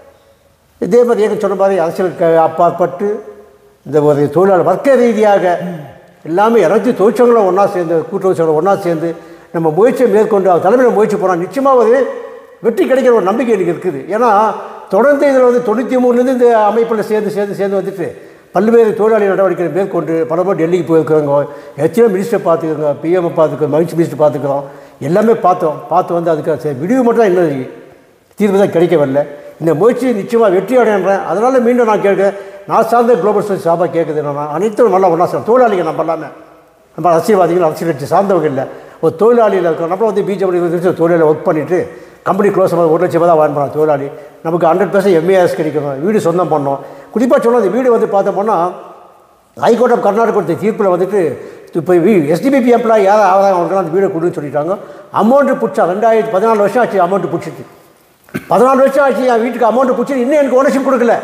இதே மாதிரி ஏற்கனவே சொன்ன மாதிரி அரசியலுக்கு அப்பாற்பட்டு இந்த ஒரு தொழிலாளர் வர்க்க ரீதியாக எல்லாமே இரநூத்தி தொழிற்சங்களும் ஒன்றா சேர்ந்து கூட்டுறவு ஒன்றா சேர்ந்து நம்ம முயற்சியை மேற்கொண்டு அவர் தலைமையில் முயற்சி போனால் நிச்சயமாக ஒரு வெற்றி கிடைக்கிற ஒரு நம்பிக்கை எனக்கு இருக்குது ஏன்னா தொடர்ந்து இதில் வந்து தொண்ணூற்றி மூணுலேருந்து இந்த அமைப்பில் சேர்ந்து சேர்ந்து சேர்ந்து வந்துட்டு பல்வேறு தொழிலாளி நடவடிக்கைகளை மேற்கொண்டு பல முறை டெல்லிக்கு போயிருக்கிறோங்க எத்தனையோ மினிஸ்டர் பார்த்துக்கிறோங்க பிஎம் பார்த்துக்கிறோம் மகிழ்ச்சி மினிஸ்டர் பார்த்துக்கிறோம் எல்லாமே பார்த்தோம் பார்த்து வந்து அதுக்கு சரி விடிவு மட்டும் தான் இன்னும் தீர்வு தான் கிடைக்கவில்லை இந்த முயற்சி நிச்சயமாக வெற்றி அடையன்றேன் அதனால் மீண்டும் நான் கேட்குறேன் நான் சார்ந்த குளோபல் சோசி சார்பாக கேட்குது என்னன்னா அனைத்தும் நல்லா ஒன்றா சார் தொழிலாளிகள் நம்ம எல்லாமே நம்ம அரசியல்வாதிகள் அரசியல் கட்சி சார்ந்தவங்க இல்லை ஒரு தொழிலாளியில் இருக்கோம் நம்மளும் வந்து பிஜேபி இருபது தொழிலை ஒர்க் பண்ணிவிட்டு கம்பெனி க்ளோஸ் பண்ண ஒரு லட்சம் தான் வாங்க போகிறோம் தொழிலாளி நமக்கு ஹண்ட்ரட் பர்சன்ட் எம்ஏஎஸ் கிடைக்கணும் வீடு சொந்தம் பண்ணோம் குறிப்பாக சொன்னால் இந்த வீடு வந்து பார்த்தோம்னா ஹைகோர்ட் ஆஃப் கர்நாடகா கொடுத்த தீர்ப்பில் வந்துட்டு இப்போ எஸ்டிபிபி எம்ப்ளாய் யாரும் ஆகிறாங்க அவங்களுக்குலாம் அந்த வீடை கொடுன்னு சொல்லிட்டாங்க அமௌண்ட்டு பிடிச்சா ரெண்டாயிரத்தி பதினாலு வருஷம் ஆச்சு அமௌண்ட்டு பிடிச்சிட்டு பதினாலு வருஷம் ஆச்சு என் வீட்டுக்கு அமௌண்ட்டு பிடிச்சி இன்னும் எனக்கு ஓனர்ஷிப் கொடுக்கல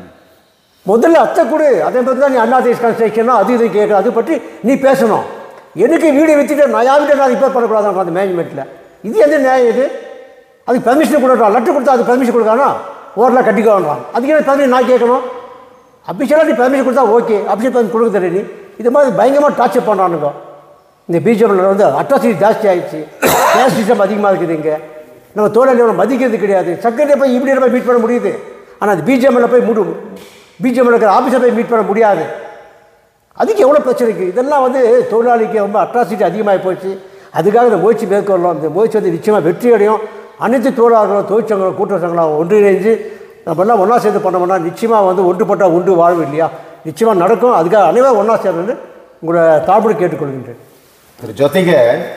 முதல்ல அத்தை கொடு அதே மாதிரி தான் நீ அண்ணா தேஷ் கன்ஸ்ட்ரக்ஷனோ அது இது கேட்குற அது பற்றி நீ பேசணும் எனக்கு வீடு விற்றுட்டு நான் யார் வீட்டை நான் ரிப்பேர் பண்ணக்கூடாது அந்த மேனேஜ்மெண்ட்டில் இது எந்த நியாயம் இது அதுக்கு பெர்மிஷன் கொடுக்குறான் லெட்டர் கொடுத்தா அது பெர்மிஷன் கொடுக்கானா ஓரில் கட்டிக்கோன்றான் அதுக்கு என்ன பெர்மிஷன் நான் கேட்கணும் அபிஷியலாக நீ பெர்மிஷன் கொடுத்தா ஓகே அபிஷியல் பெர்மிஷன் கொடுக்க தெரியல நீ இது மாதிரி பயங்கரமாக டார்ச்சர் பண்ணுறானுங்க இந்த பிஜேபியில் வந்து அட்ராசிட்டி ஜாஸ்தி ஆயிடுச்சு கேஸ் சிஸ்டம் அதிகமாக இருக்குது இங்கே நம்ம தோழர்களோட மதிக்கிறது கிடையாது சக்கரத்தை போய் இப்படி போய் மீட் பண்ண முடியுது ஆனால் அது பிஜேபியில் போய் முடி பிஜேபியில் இருக்கிற ஆஃபீஸை போய் மீட் பண்ண முடியாது அதுக்கு எவ்வளோ பிரச்சனை இருக்குது இதெல்லாம் வந்து தொழிலாளிக்கு ரொம்ப அட்ராசிட்டி அதிகமாகி போச்சு அதுக்காக இந்த முயற்சி மேற்கொள்ளலாம் இந்த முயற்சி வந்து நிச்சயமாக வெற்றி அடையும் அனைத்து தொழிலாளர்களும் தொழிற்சங்களும் கூட்டுறவு ஒன்றிணைஞ்சு நம்ம எல்லாம் ஒன்றா சேர்ந்து பண்ணோம்னா நிச்சயமாக வந்து ஒன்றுபட்டால் உண்டு வாழ்வு இல்லையா நிச்சயமாக நடக்கும் அதுக்காக அனைவரும் ஒன்றா சேர்ந்து உங்களை தாழ்வு கேட்டுக்கொள்கின்றேன் ಇದ್ರ ಜೊತೆಗೆ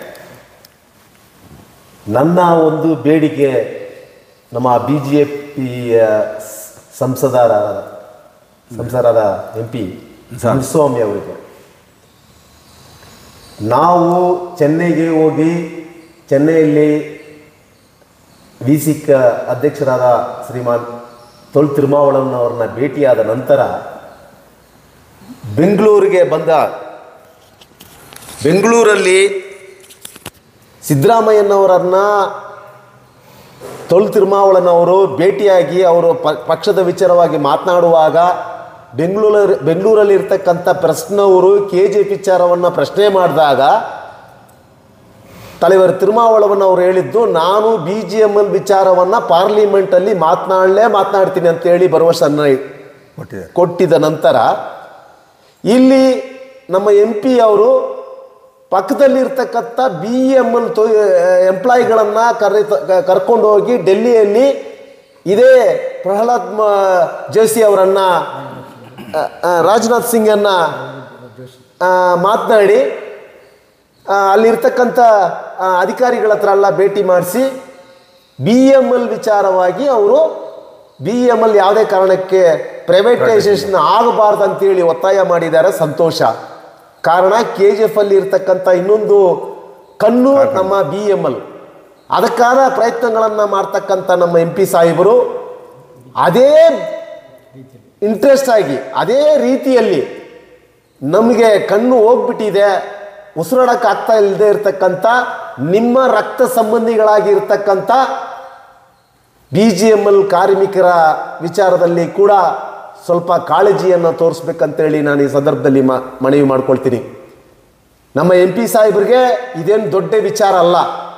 ನನ್ನ ಒಂದು ಬೇಡಿಕೆ ನಮ್ಮ ಬಿ ಜೆ ಪಿಯ ಸಂಸದರ ಸಂಸದರಾದ ಎಂ ಪಿ ಸ್ವಾಮಿ ಅವರಿಗೆ ನಾವು ಚೆನ್ನೈಗೆ ಹೋಗಿ ಚೆನ್ನೈಯಲ್ಲಿ ವಿ ಸಿ ಕ ಅಧ್ಯಕ್ಷರಾದ ಶ್ರೀಮಾನ್ ತೊಲ್ ತಿರುಮಾವಳನ್ ಅವ್ರನ್ನ ಭೇಟಿಯಾದ ನಂತರ ಬೆಂಗಳೂರಿಗೆ ಬಂದ ಬೆಂಗಳೂರಲ್ಲಿ ಸಿದ್ದರಾಮಯ್ಯನವರನ್ನ ತೊಳ್ ತಿರುಮಾವಳನವರು ಭೇಟಿಯಾಗಿ ಅವರು ಪ ಪಕ್ಷದ ವಿಚಾರವಾಗಿ ಮಾತನಾಡುವಾಗ ಬೆಂಗಳೂರಲ್ಲಿ ಬೆಂಗಳೂರಲ್ಲಿ ಇರ್ತಕ್ಕಂಥ ಪ್ರಶ್ನವರು ಕೆ ಜೆ ವಿಚಾರವನ್ನು ಪ್ರಶ್ನೆ ಮಾಡಿದಾಗ தலைவர் திருமாವಳವನ್ ಅವರು ಹೇಳಿದ್ದು ನಾನು ಬಿ ಜಿ ಎಮ್ ಎಲ್ ವಿಚಾರವನ್ನು ಪಾರ್ಲಿಮೆಂಟಲ್ಲಿ ಮಾತನಾಡಲೇ ಮಾತನಾಡ್ತೀನಿ ಅಂತೇಳಿ ಭರವಸೆಯನ್ನು ಕೊಟ್ಟಿದ್ದಾರೆ ಕೊಟ್ಟಿದ ನಂತರ ಇಲ್ಲಿ ನಮ್ಮ ಎಂ ಪಿ ಅವರು ಪಕ್ಕದಲ್ಲಿರ್ತಕ್ಕಂಥ ಬಿ ಎಮ್ ಎಲ್ ತೊ ಎಂಪ್ಲಾಯಿಗಳನ್ನು ಕರೆ ಕರ್ಕೊಂಡು ಹೋಗಿ ಡೆಲ್ಲಿಯಲ್ಲಿ ಇದೇ ಪ್ರಹ್ಲಾದ್ ಮ- ಜೋಶಿ ಅವರನ್ನ ಆ, ರಾಜನಾಥ್ ಸಿಂಗನ್ನ ಆ, ಮಾತನಾಡಿ ಆ, ಅಲ್ಲಿರ್ತಕ್ಕಂಥ ಆ, ಅಧಿಕಾರಿಗಳ ಹತ್ರ ಎಲ್ಲ ಭೇಟಿ ಮಾಡಿಸಿ ಬಿ ಎಮ್ ಎಲ್ ವಿಚಾರವಾಗಿ ಅವರು ಬಿ ಎಮ್ ಎಲ್ ಯಾವುದೇ ಕಾರಣಕ್ಕೆ ಪ್ರೈವೇಟೈಸೇಷನ್ ಆಗಬಾರ್ದು ಅಂತೇಳಿ ಒತ್ತಾಯ ಮಾಡಿದ್ದಾರೆ ಸಂತೋಷ ಕಾರಣ ಕೆ ಜಿ ಎಫ್ ಅಲ್ಲಿ ಇರ್ತಕ್ಕಂಥ ಇನ್ನೊಂದು ಕಣ್ಣು ನಮ್ಮ ಬಿ ಎಮ್ ಎಲ್ ಅದಕ್ಕಾದ ಪ್ರಯತ್ನಗಳನ್ನು ಮಾಡ್ತಕ್ಕಂಥ ನಮ್ಮ ಎಂ ಪಿ ಸಾಹೇಬರು ಅದೇ ಇಂಟ್ರೆಸ್ಟ್ ಆಗಿ ಅದೇ ರೀತಿಯಲ್ಲಿ ನಮಗೆ ಕಣ್ಣು ಹೋಗ್ಬಿಟ್ಟಿದೆ ಉಸಿರಾಡಕ್ಕೆ ಆಗ್ತಾ ಇಲ್ಲದೆ ಇರತಕ್ಕಂಥ ನಿಮ್ಮ ರಕ್ತ ಸಂಬಂಧಿಗಳಾಗಿ ಇರ್ತಕ್ಕಂಥ ಬಿ ಜಿ ಎಮ್ ಎಲ್ ಕಾರ್ಮಿಕರ ವಿಚಾರದಲ್ಲಿ ಕೂಡ ಸ್ವಲ್ಪ ಕಾಳಜಿಯನ್ನು ತೋರಿಸ್ಬೇಕಂತೇಳಿ ನಾನು ಈ ಸಂದರ್ಭದಲ್ಲಿ ಮ ಮನವಿ ಮಾಡ್ಕೊಳ್ತೀನಿ ನಮ್ಮ ಎಂ ಪಿ ಸಾಹೇಬ್ರಿಗೆ ಇದೇನು ದೊಡ್ಡ ವಿಚಾರ ಅಲ್ಲ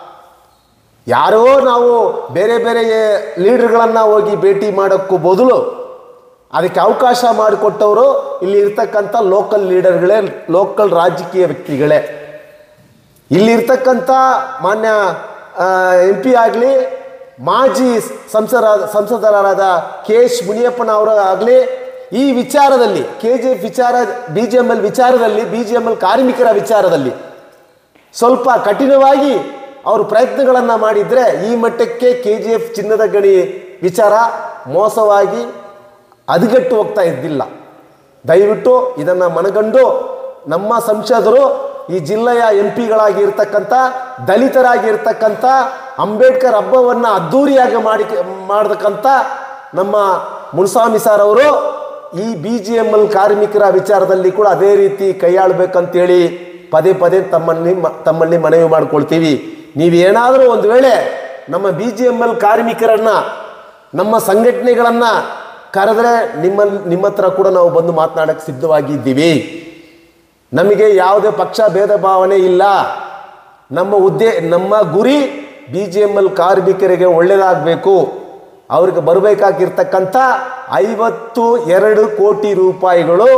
ಯಾರೋ ನಾವು ಬೇರೆ ಬೇರೆ ಲೀಡರ್ಗಳನ್ನು ಹೋಗಿ ಭೇಟಿ ಮಾಡೋಕ್ಕೂ ಬದಲು ಅದಕ್ಕೆ ಅವಕಾಶ ಮಾಡಿಕೊಟ್ಟವರು ಇಲ್ಲಿ ಇರ್ತಕ್ಕಂಥ ಲೋಕಲ್ ಲೀಡರ್ಗಳೇ ಲೋಕಲ್ ರಾಜಕೀಯ ವ್ಯಕ್ತಿಗಳೇ ಇಲ್ಲಿರ್ತಕ್ಕಂಥ ಮಾನ್ಯ ಎಂ ಪಿ ಆಗಲಿ ಮಾಜಿ ಸಂಸದ ಸಂಸದರಾದ ಕೆ ಎಸ್ ಮುನಿಯಪ್ಪನವರ ಆಗಲಿ ಈ ವಿಚಾರದಲ್ಲಿ ಕೆ ಜಿ ಎಫ್ ವಿಚಾರ ಬಿ ಜಿ ಎಮ್ ಎಲ್ ವಿಚಾರದಲ್ಲಿ ಬಿ ಜಿ ಎಮ್ ಎಲ್ ಕಾರ್ಮಿಕರ ವಿಚಾರದಲ್ಲಿ ಸ್ವಲ್ಪ ಕಠಿಣವಾಗಿ ಅವರು ಪ್ರಯತ್ನಗಳನ್ನು ಮಾಡಿದರೆ ಈ ಮಟ್ಟಕ್ಕೆ ಕೆ ಜಿ ಎಫ್ ಚಿನ್ನದ ಗಣಿ ವಿಚಾರ ಮೋಸವಾಗಿ ಹದಗೆಟ್ಟು ಹೋಗ್ತಾ ಇದ್ದಿಲ್ಲ ದಯವಿಟ್ಟು ಇದನ್ನು ಮನಗಂಡು ನಮ್ಮ ಸಂಸದರು ಈ ಜಿಲ್ಲೆಯ ಎಂ ಪಿಗಳಾಗಿ ಇರ್ತಕ್ಕಂಥ ದಲಿತರಾಗಿ ಇರ್ತಕ್ಕಂಥ ಅಂಬೇಡ್ಕರ್ ಹಬ್ಬವನ್ನು ಅದ್ಧೂರಿಯಾಗಿ ಮಾಡಿ ಮಾಡತಕ್ಕಂಥ ನಮ್ಮ ಮುನ್ಸ್ವಾಮಿ ಸರ್ ಅವರು ಈ ಬಿ ಜಿ ಎಮ್ ಎಲ್ ಕಾರ್ಮಿಕರ ವಿಚಾರದಲ್ಲಿ ಕೂಡ ಅದೇ ರೀತಿ ಕೈಯಾಳಬೇಕಂತೇಳಿ ಪದೇ ಪದೇ ತಮ್ಮಲ್ಲಿ ಮ- ತಮ್ಮಲ್ಲಿ ಮನವಿ ಮಾಡ್ಕೊಳ್ತೀವಿ ನೀವು ಏನಾದರೂ ಒಂದು ವೇಳೆ ನಮ್ಮ ಬಿ ಜಿ ಎಮ್ ಎಲ್ ಕಾರ್ಮಿಕರನ್ನ ನಮ್ಮ ಸಂಘಟನೆಗಳನ್ನು ಕರೆದ್ರೆ ನಿಮ್ಮ ನಿಮ್ಮ ಹತ್ರ ಕೂಡ ನಾವು ಬಂದು ಮಾತನಾಡಕ್ಕೆ ಸಿದ್ಧವಾಗಿದ್ದೀವಿ ನಮಗೆ ಯಾವುದೇ ಪಕ್ಷ ಭೇದ ಭಾವನೆ ಇಲ್ಲ ನಮ್ಮ ಉದ್ದೇ ನಮ್ಮ ಗುರಿ ಬಿ ಜಿ ಎಮ್ ಎಲ್ ಕಾರ್ಮಿಕರಿಗೆ ಒಳ್ಳೆಯದಾಗಬೇಕು ಅವ್ರಿಗೆ ಬರಬೇಕಾಗಿರ್ತಕ್ಕಂಥ ಐವತ್ತು ಎರಡು ಕೋಟಿ ರೂಪಾಯಿಗಳು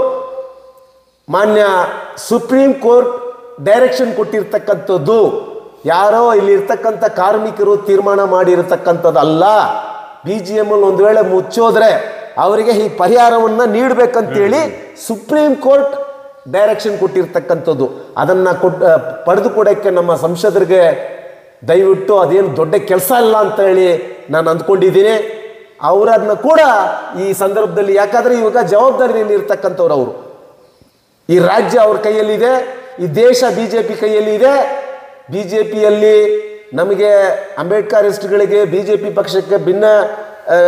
ಮಾನ್ಯ ಸುಪ್ರೀಂ ಕೋರ್ಟ್ ಡೈರೆಕ್ಷನ್ ಕೊಟ್ಟಿರ್ತಕ್ಕಂಥದ್ದು ಯಾರೋ ಇಲ್ಲಿ ಇರ್ತಕ್ಕಂಥ ಕಾರ್ಮಿಕರು ತೀರ್ಮಾನ ಮಾಡಿರ್ತಕ್ಕಂಥದ್ದಲ್ಲ ಬಿ ಜಿ ಎಮ್ ಎಲ್ ಒಂದು ವೇಳೆ ಮುಚ್ಚೋದ್ರೆ ಅವರಿಗೆ ಈ ಪರಿಹಾರವನ್ನು ನೀಡಬೇಕಂತೇಳಿ ಸುಪ್ರೀಂ ಕೋರ್ಟ್ ಡೈರೆಕ್ಷನ್ ಕೊಟ್ಟಿರ್ತಕ್ಕಂಥದ್ದು ಅದನ್ನು ಕೊಟ್ ಪಡೆದುಕೊಡೋಕ್ಕೆ ನಮ್ಮ ಸಂಸದರಿಗೆ ದಯವಿಟ್ಟು ಅದೇನು ದೊಡ್ಡ ಕೆಲಸ ಇಲ್ಲ ಅಂತ ಹೇಳಿ ನಾನು ಅಂದ್ಕೊಂಡಿದ್ದೀನಿ ಅವರನ್ನ ಕೂಡ ಈ ಸಂದರ್ಭದಲ್ಲಿ ಯಾಕಂದ್ರೆ ಇವಾಗ ಜವಾಬ್ದಾರಿಯಲ್ಲಿ ಇರ್ತಕ್ಕಂಥವ್ರು ಅವರು ಈ ರಾಜ್ಯ ಅವ್ರ ಕೈಯಲ್ಲಿದೆ ಈ ದೇಶ ಬಿ ಜೆ ಪಿ ಕೈಯಲ್ಲಿ ಇದೆ ಬಿ ಜೆ ಪಿಯಲ್ಲಿ ನಮಗೆ ಅಂಬೇಡ್ಕರಿಸ್ಟ್ಗಳಿಗೆ ಬಿ ಜೆ ಪಿ ಪಕ್ಷಕ್ಕೆ ಭಿನ್ನ ಆ,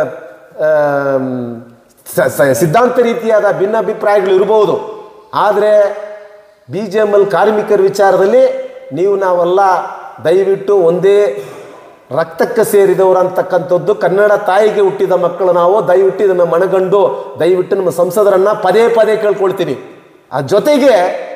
ಆಮ್, ಸ- ಸ- ಸಿದ್ಧಾಂತ ರೀತಿಯಾದ ಭಿನ್ನಾಭಿಪ್ರಾಯಗಳು ಇರಬಹುದು ಆದರೆ ಬಿ ಜೆ ಎಮ್ ಎಲ್ ಕಾರ್ಮಿಕರ ವಿಚಾರದಲ್ಲಿ ನೀವು ನಾವೆಲ್ಲ ದಯವಿಟ್ಟು ಒಂದೇ ರಕ್ತಕ್ಕೆ ಸೇರಿದವರು ಅಂತಕ್ಕಂಥದ್ದು ಕನ್ನಡ ತಾಯಿಗೆ ಹುಟ್ಟಿದ ಮಕ್ಕಳು ನಾವು ದಯವಿಟ್ಟು ಇದನ್ನು ಮನಗಂಡು ದಯವಿಟ್ಟು ನಮ್ಮ ಸಂಸದರನ್ನ ಪದೇ ಪದೇ ಕೇಳ್ಕೊಳ್ತೀನಿ ಆ ಜೊತೆಗೆ